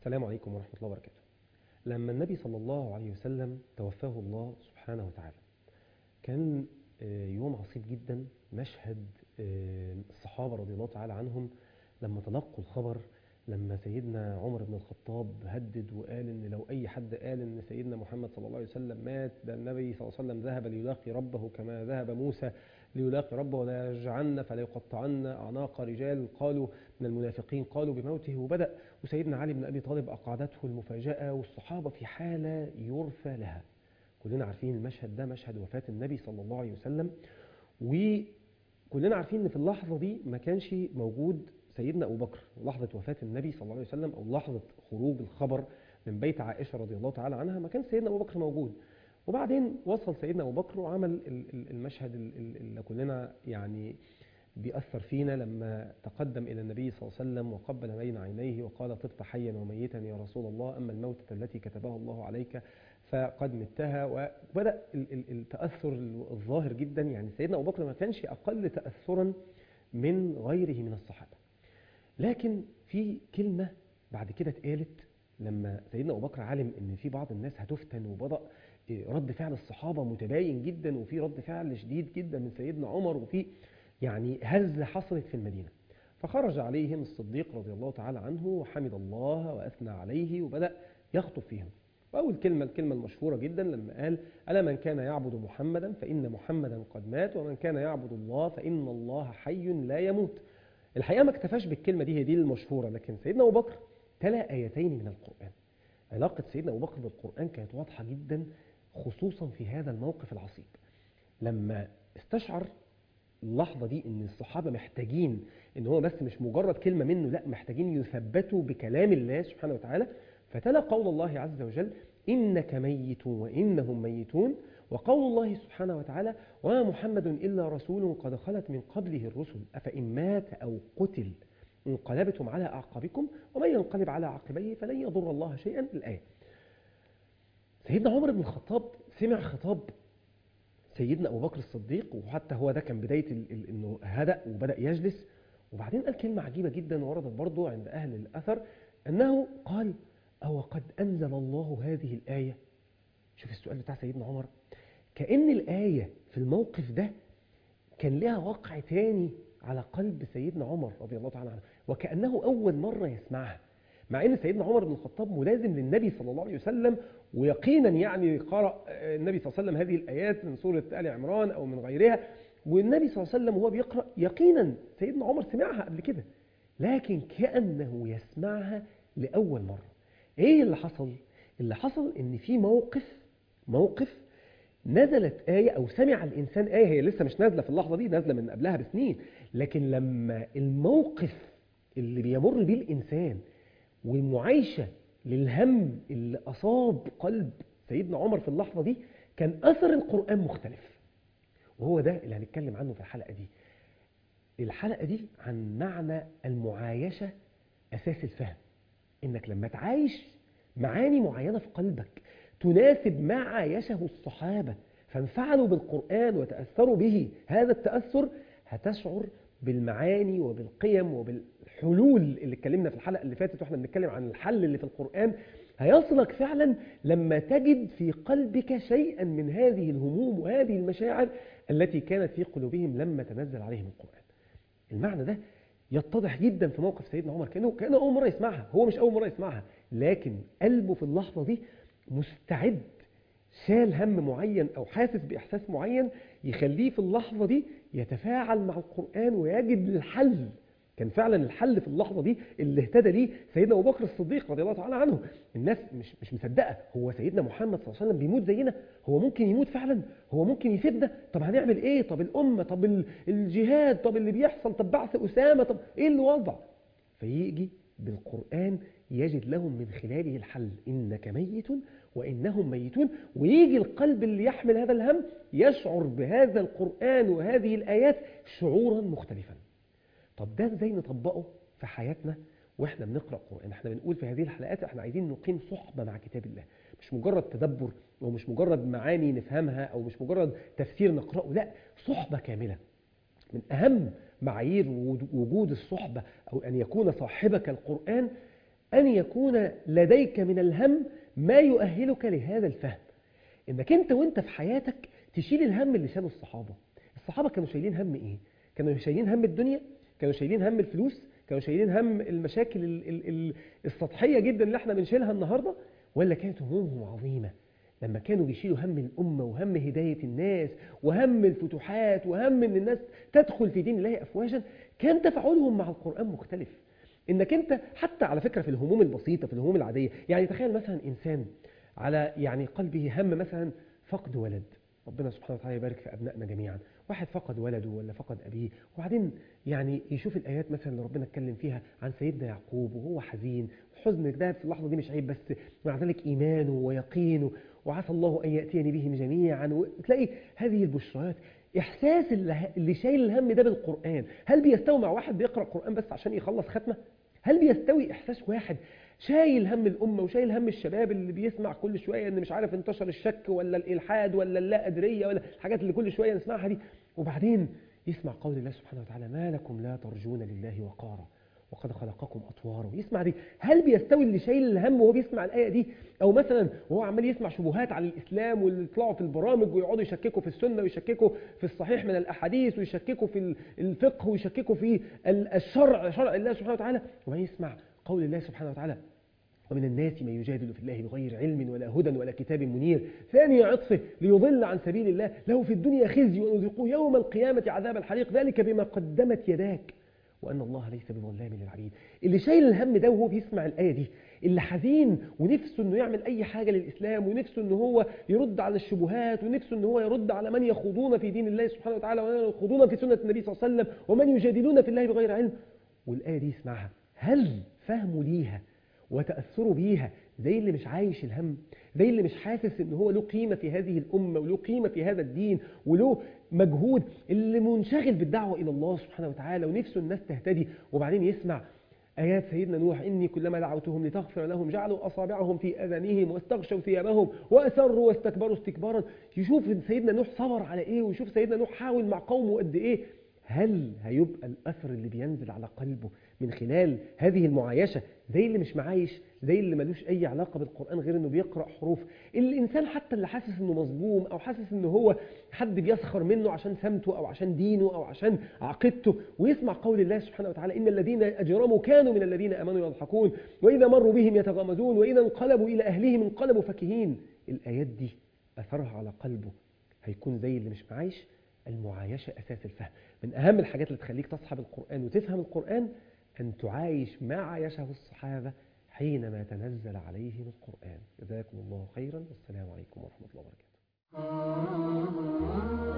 السلام عليكم ورحمة الله وبركاته لما النبي صلى الله عليه وسلم توفاه الله سبحانه وتعالى كان آه، يوم عصيب جدا مشهد آه، الصحابة رضي الله تعالى عنهم لما تلقوا الخبر لما سيدنا عمر بن الخطاب هدد وقال ان لو اي حد قال ان سيدنا محمد صلى الله عليه وسلم مات ده النبي صلى الله عليه وسلم ذهب ليلاقي ربه كما ذهب موسى ليلاقي ربه ولا يرجعن فلا يقطعن اعناق رجال قالوا من المنافقين قالوا بموته وبدا وسيدنا علي بن ابي طالب اقعدته المفاجاه والصحابه في حاله يرثى لها كلنا عارفين المشهد ده مشهد وفاه النبي صلى الله عليه وسلم وكلنا عارفين ان في اللحظه دي ما كانش موجود سيدنا ابو بكر لحظه وفاه النبي صلى الله عليه وسلم او لحظه خروج الخبر من بيت عائشه رضي الله تعالى عنها ما كان سيدنا ابو بكر موجود وبعدين وصل سيدنا ابو بكر وعمل ال- ال- المشهد ال- ال- اللي كلنا يعني بيأثر فينا لما تقدم إلى النبي صلى الله عليه وسلم وقبل بين عينيه وقال طبت حيا وميتا يا رسول الله أما الموتة التي كتبها الله عليك فقد متها وبدأ ال- ال- التأثر الظاهر جدا يعني سيدنا أبو بكر ما كانش أقل تأثرا من غيره من الصحابة لكن في كلمة بعد كده اتقالت لما سيدنا أبو بكر علم إن في بعض الناس هتفتن وبدأ رد فعل الصحابة متباين جدا وفي رد فعل شديد جدا من سيدنا عمر وفي يعني هزة حصلت في المدينة فخرج عليهم الصديق رضي الله تعالى عنه وحمد الله وأثنى عليه وبدأ يخطب فيهم وأول كلمة الكلمة المشهورة جدا لما قال ألا من كان يعبد محمدا فإن محمدا قد مات ومن كان يعبد الله فإن الله حي لا يموت الحقيقة ما اكتفاش بالكلمة دي هي دي المشهورة لكن سيدنا أبو بكر تلا آيتين من القرآن علاقة سيدنا أبو بكر بالقرآن كانت واضحة جدا خصوصا في هذا الموقف العصيب لما استشعر اللحظة دي ان الصحابة محتاجين ان هو بس مش مجرد كلمة منه لا محتاجين يثبتوا بكلام الله سبحانه وتعالى فتلا قول الله عز وجل إنك ميت وإنهم ميتون وقول الله سبحانه وتعالى وما محمد إلا رسول قد خلت من قبله الرسل أفإن مات أو قتل انقلبتم على أعقابكم ومن ينقلب على عقبيه فلن يضر الله شيئا الآية سيدنا عمر بن الخطاب سمع خطاب سيدنا أبو بكر الصديق وحتى هو ده كان بداية ال- ال- إنه هدأ وبدأ يجلس وبعدين قال كلمة عجيبة جدا وردت برضو عند أهل الأثر أنه قال أو قد أنزل الله هذه الآية شوف السؤال بتاع سيدنا عمر كأن الآية في الموقف ده كان لها وقع تاني على قلب سيدنا عمر رضي الله تعالى عنه وكأنه أول مرة يسمعها مع ان سيدنا عمر بن الخطاب ملازم للنبي صلى الله عليه وسلم ويقينا يعني قرأ النبي صلى الله عليه وسلم هذه الآيات من سورة آل عمران أو من غيرها والنبي صلى الله عليه وسلم وهو بيقرأ يقينا سيدنا عمر سمعها قبل كده لكن كأنه يسمعها لأول مرة ايه اللي حصل؟ اللي حصل ان في موقف موقف نزلت آية أو سمع الإنسان آية هي لسه مش نازلة في اللحظة دي نازلة من قبلها بسنين لكن لما الموقف اللي بيمر بيه الإنسان والمعايشة للهم اللي أصاب قلب سيدنا عمر في اللحظة دي كان أثر القرآن مختلف وهو ده اللي هنتكلم عنه في الحلقة دي الحلقة دي عن معنى المعايشة أساس الفهم إنك لما تعايش معاني معينة في قلبك تناسب ما عايشه الصحابة فانفعلوا بالقرآن وتأثروا به هذا التأثر هتشعر بالمعاني وبالقيم وبالحلول اللي اتكلمنا في الحلقة اللي فاتت واحنا بنتكلم عن الحل اللي في القرآن هيصلك فعلا لما تجد في قلبك شيئا من هذه الهموم وهذه المشاعر التي كانت في قلوبهم لما تنزل عليهم القرآن المعنى ده يتضح جدا في موقف سيدنا عمر كأنه, كأنه أول مرة يسمعها هو مش أول مرة يسمعها لكن قلبه في اللحظة دي مستعد شال هم معين أو حاسس بإحساس معين يخليه في اللحظة دي يتفاعل مع القرآن ويجد الحل كان فعلا الحل في اللحظة دي اللي اهتدى ليه سيدنا أبو بكر الصديق رضي الله تعالى عنه الناس مش مش مصدقة هو سيدنا محمد صلى الله عليه وسلم بيموت زينا هو ممكن يموت فعلا هو ممكن يفيدنا طب هنعمل ايه طب الأمة طب ال- الجهاد طب اللي بيحصل طب بعث أسامة طب ايه اللي وضع فيجي بالقرآن يجد لهم من خلاله الحل إنك ميت وإنهم ميتون ويجي القلب اللي يحمل هذا الهم يشعر بهذا القرآن وهذه الآيات شعورا مختلفا طب ده ازاي نطبقه في حياتنا واحنا بنقرا قران احنا بنقول في هذه الحلقات احنا عايزين نقيم صحبه مع كتاب الله مش مجرد تدبر او مش مجرد معاني نفهمها او مش مجرد تفسير نقراه لا صحبه كامله من اهم معايير وجود الصحبه او ان يكون صاحبك القران أن يكون لديك من الهم ما يؤهلك لهذا الفهم إنك أنت وأنت في حياتك تشيل الهم اللي شاله الصحابة الصحابة كانوا شايلين هم إيه؟ كانوا شايلين هم الدنيا كانوا شايلين هم الفلوس كانوا شايلين هم المشاكل ال ال ال السطحية جدا اللي احنا بنشيلها النهاردة ولا كانت همومهم عظيمة لما كانوا بيشيلوا هم الأمة وهم هداية الناس وهم الفتوحات وهم ان الناس تدخل في دين الله أفواجا كان تفاعلهم مع القرآن مختلف انك انت حتى على فكرة في الهموم البسيطة في الهموم العادية يعني تخيل مثلا إنسان على يعني قلبه هم مثلا فقد ولد ربنا سبحانه وتعالى يبارك في أبنائنا جميعا واحد فقد ولده ولا فقد أبيه وبعدين يعني يشوف الآيات مثلا اللي ربنا اتكلم فيها عن سيدنا يعقوب وهو حزين حزن ده في اللحظة دي مش عيب بس مع ذلك إيمانه ويقينه وعسى الله أن يأتيني بهم جميعا وتلاقي هذه البشرات إحساس اللي شايل الهم ده بالقرآن هل بيستوي مع واحد بيقرأ قرآن بس عشان يخلص ختمة؟ هل بيستوي إحساس واحد شايل هم الأمة وشايل هم الشباب اللي بيسمع كل شوية إن مش عارف انتشر الشك ولا الإلحاد ولا اللا أدرية ولا الحاجات اللي كل شوية نسمعها دي وبعدين يسمع قول الله سبحانه وتعالى ما لكم لا ترجون لله وقارا وقد خلقكم أطوارا يسمع دي هل بيستوي اللي شايل الهم وهو بيسمع الآية دي أو مثلا وهو عمال يسمع شبهات على الإسلام واللي يطلعوا في البرامج ويقعدوا يشككوا في السنة ويشككوا في الصحيح من الأحاديث ويشككوا في الفقه ويشككوا في الشرع شرع الله سبحانه وتعالى وما يسمع قول الله سبحانه وتعالى ومن الناس من يجادل في الله بغير علم ولا هدى ولا كتاب منير ثاني عطفه ليضل عن سبيل الله له في الدنيا خزي ونذيقه يوم القيامة عذاب الحريق ذلك بما قدمت يداك وأن الله ليس بظلام للعبيد اللي شايل الهم ده وهو بيسمع الآية دي اللي حزين ونفسه انه يعمل اي حاجة للإسلام ونفسه انه هو يرد على الشبهات ونفسه انه هو يرد على من يخوضون في دين الله سبحانه وتعالى ومن يخوضون في سنة النبي صلى الله عليه وسلم ومن يجادلون في الله بغير علم والآية دي يسمعها هل فهموا ليها وتأثروا بيها زي اللي مش عايش الهم زي اللي مش حاسس ان هو له قيمة في هذه الأمة وله قيمة في هذا الدين وله مجهود اللي منشغل بالدعوة إلى الله سبحانه وتعالى ونفسه الناس تهتدي وبعدين يسمع آيات سيدنا نوح إني كلما دعوتهم لتغفر لهم جعلوا أصابعهم في أذانهم واستغشوا ثيابهم وأسروا واستكبروا استكبارا يشوف سيدنا نوح صبر على إيه ويشوف سيدنا نوح حاول مع قومه قد إيه هل هيبقى الأثر اللي بينزل على قلبه من خلال هذه المعايشة زي اللي مش معايش زي اللي ملوش أي علاقة بالقرآن غير أنه بيقرأ حروف الإنسان حتى اللي حاسس أنه مظلوم أو حاسس أنه هو حد بيسخر منه عشان سمته أو عشان دينه أو عشان عقيدته ويسمع قول الله سبحانه وتعالى إن الذين أجرموا كانوا من الذين أمنوا يضحكون وإذا مروا بهم يتغامزون وإذا انقلبوا إلى أهلهم انقلبوا فكهين الآيات دي أثرها على قلبه هيكون زي اللي مش معايش المعايشة أساس الفهم من أهم الحاجات اللي تخليك تصحب القرآن وتفهم القرآن أن تعايش ما عايشه الصحابة حينما تنزل عليهم القرآن جزاكم الله خيرا والسلام عليكم ورحمة الله وبركاته